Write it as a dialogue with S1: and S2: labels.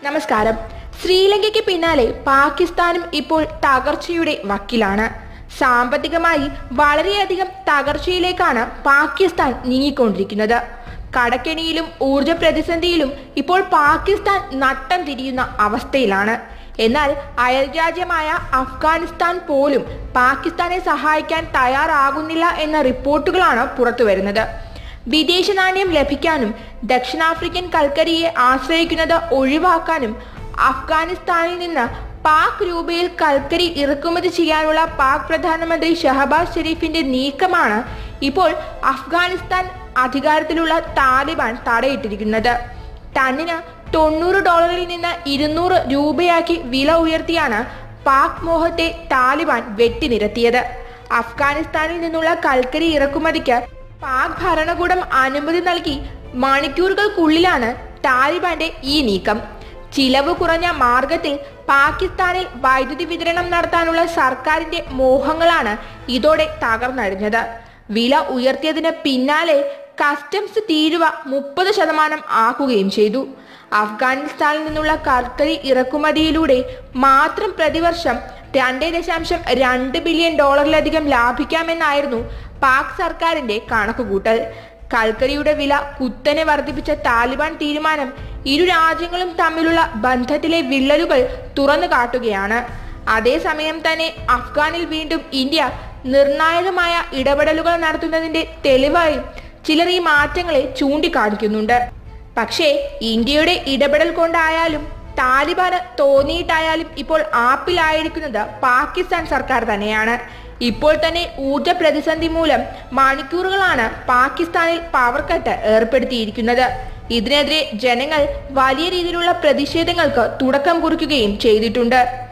S1: നമസ്കാരം ശ്രീലങ്കയ്ക്ക് പിന്നാലെ പാകിസ്ഥാനും ഇപ്പോൾ തകർച്ചയുടെ വക്കിലാണ് സാമ്പത്തികമായി വളരെയധികം തകർച്ചയിലേക്കാണ് പാകിസ്ഥാൻ നീങ്ങിക്കൊണ്ടിരിക്കുന്നത് കടക്കെണിയിലും ഊർജ പ്രതിസന്ധിയിലും ഇപ്പോൾ പാകിസ്ഥാൻ നട്ടം തിരിയുന്ന അവസ്ഥയിലാണ് എന്നാൽ അയൽരാജ്യമായ അഫ്ഗാനിസ്ഥാൻ പോലും പാകിസ്ഥാനെ സഹായിക്കാൻ തയ്യാറാകുന്നില്ല എന്ന റിപ്പോർട്ടുകളാണ് പുറത്തുവരുന്നത് വിദേശ നാണ്യം ലഭിക്കാനും ദക്ഷിണാഫ്രിക്കൻ കൽക്കരിയെ ആശ്രയിക്കുന്നത് ഒഴിവാക്കാനും അഫ്ഗാനിസ്ഥാനിൽ നിന്ന് പാക് രൂപയിൽ കൽക്കരി ഇറക്കുമതി ചെയ്യാനുള്ള പാക് പ്രധാനമന്ത്രി ഷഹബാസ് ഷെരീഫിന്റെ നീക്കമാണ് ഇപ്പോൾ അഫ്ഗാനിസ്ഥാൻ അധികാരത്തിലുള്ള താലിബാൻ തടയിട്ടിരിക്കുന്നത് ടണ്ണിന് തൊണ്ണൂറ് ഡോളറിൽ നിന്ന് ഇരുന്നൂറ് രൂപയാക്കി വില ഉയർത്തിയാണ് പാക് മോഹത്തെ താലിബാൻ വെട്ടിനിരത്തിയത് അഫ്ഗാനിസ്ഥാനിൽ നിന്നുള്ള കൽക്കരി ഇറക്കുമതിക്ക് പാക് ഭരണകൂടം അനുമതി നൽകി മണിക്കൂറുകൾക്കുള്ളിലാണ് താലിബാന്റെ ഈ നീക്കം ചിലവ് കുറഞ്ഞ മാർഗത്തിൽ പാകിസ്ഥാനിൽ വൈദ്യുതി വിതരണം നടത്താനുള്ള സർക്കാരിന്റെ മോഹങ്ങളാണ് ഇതോടെ തകർന്നടിഞ്ഞത് വില ഉയർത്തിയതിന് പിന്നാലെ കസ്റ്റംസ് തീരുവ മുപ്പത് ശതമാനം ആക്കുകയും ചെയ്തു അഫ്ഗാനിസ്ഥാനിൽ നിന്നുള്ള കൽക്കരി ഇറക്കുമതിയിലൂടെ മാത്രം പ്രതിവർഷം രണ്ട് ദശാംശം രണ്ട് ബില്യൺ ഡോളറിലധികം ലാഭിക്കാമെന്നായിരുന്നു പാക് സർക്കാരിന്റെ കണക്കുകൂട്ടൽ കൽക്കരിയുടെ വില കുത്തനെ വർദ്ധിപ്പിച്ച താലിബാൻ തീരുമാനം ഇരു രാജ്യങ്ങളും തമ്മിലുള്ള ബന്ധത്തിലെ വിള്ളലുകൾ തുറന്നു കാട്ടുകയാണ് അതേസമയം തന്നെ അഫ്ഗാനിൽ വീണ്ടും ഇന്ത്യ നിർണായകമായ ഇടപെടലുകൾ നടത്തുന്നതിന്റെ തെളിവായി ചിലർ ഈ മാറ്റങ്ങളെ ചൂണ്ടിക്കാണിക്കുന്നുണ്ട് പക്ഷേ ഇന്ത്യയുടെ ഇടപെടൽ കൊണ്ടായാലും താലിബാന് തോന്നിയിട്ടായാലും ഇപ്പോൾ ആപ്പിലായിരിക്കുന്നത് പാകിസ്ഥാൻ സർക്കാർ തന്നെയാണ് ഇപ്പോൾ തന്നെ ഊർജ പ്രതിസന്ധി മൂലം മണിക്കൂറുകളാണ് പാകിസ്ഥാനിൽ പവർ കട്ട് ഏർപ്പെടുത്തിയിരിക്കുന്നത് ഇതിനെതിരെ ജനങ്ങൾ വലിയ രീതിയിലുള്ള പ്രതിഷേധങ്ങൾക്ക് തുടക്കം കുറിക്കുകയും ചെയ്തിട്ടുണ്ട്